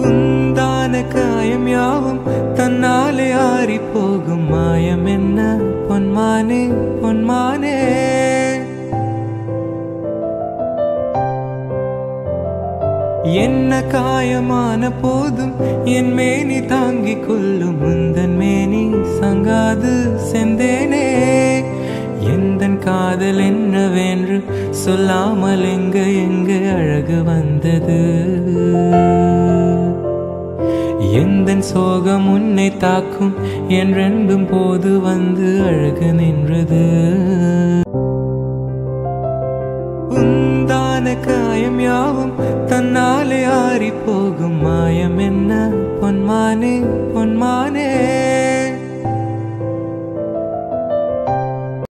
உந்தான காயம் யாவும் தன்னாலே ஆறி போகும் மாயம் என்ன பொன்மானே பொன்மானே என்ன காயமான போதும் என் மேனி தாங்கிக் கொள்ளும் முந்தன் மேனி சங்காது செந்தேனே எந்தன் காதல் என்னவென்று சொல்லாமல் எங்க எங்க அழகு வந்தது எந்தன் சோகம் உன்னை தாக்கும் என்றென்றும் போது வந்து அழகு நின்றது உந்தான காயம் யாவும் தன்னாலே ஆறி போகும் மாயம் என்ன பொன்மானே பொன்மானே